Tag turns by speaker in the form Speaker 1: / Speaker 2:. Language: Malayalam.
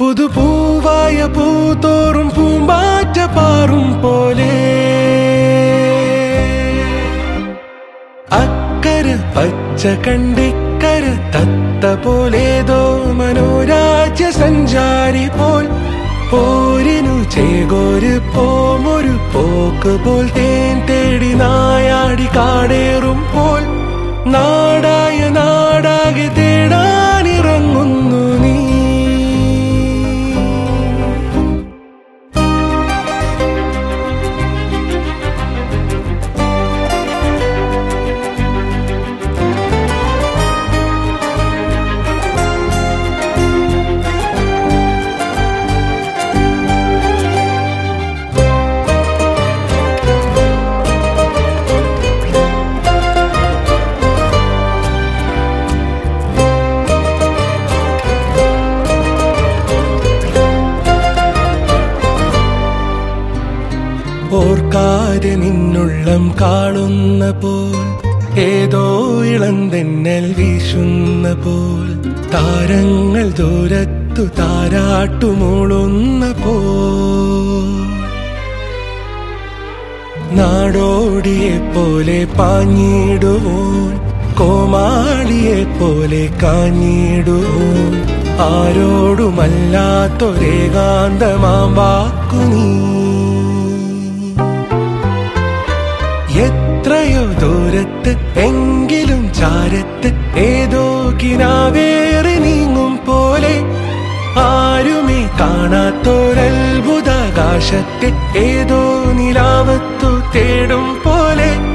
Speaker 1: പുതുപൂവായ പൂത്തോറും പൂമ്പാറ്റ പാറും പോലെ അക്കര പച്ച കണ്ടിക്കര തത്ത പോലേതോ മനോരാജ്യ സഞ്ചാരി പോൽ പോരിനു ചേകോര് പോമൊരു പോക്ക് പോൽ തേൻ തേടി നായാടി കാടേറും പോൽ നാടായ നാടാകെ തേടാനിറങ്ങുന്നു നീ ഓർക്കാതെ നിന്നുള്ളം കാണുന്ന പോൽ ഏതോ ഇളം തെന്നൽ വീശുന്ന പോൽ താരങ്ങൾ ദൂരത്തു താരാട്ടുമൂളുന്ന പോൽ നാടോടിയെ പോലെ പാഞ്ഞിടുവോൻ കോമാളിയെ പോലെ കാഞ്ഞിടുവോൻ ആരോടുമല്ലാത്തൊരേകാന്തമാം വാക്കു നീ എത്രയോ ദൂരത്ത് എങ്കിലും ചാരത്ത് ഏതോ കിനാവേറി നീങ്ങും പോലെ ആരുമേ കാണാത്തൊരത്ഭുതാകാശത്തെ ഏതോ നിലാവത്തു തേടും പോലെ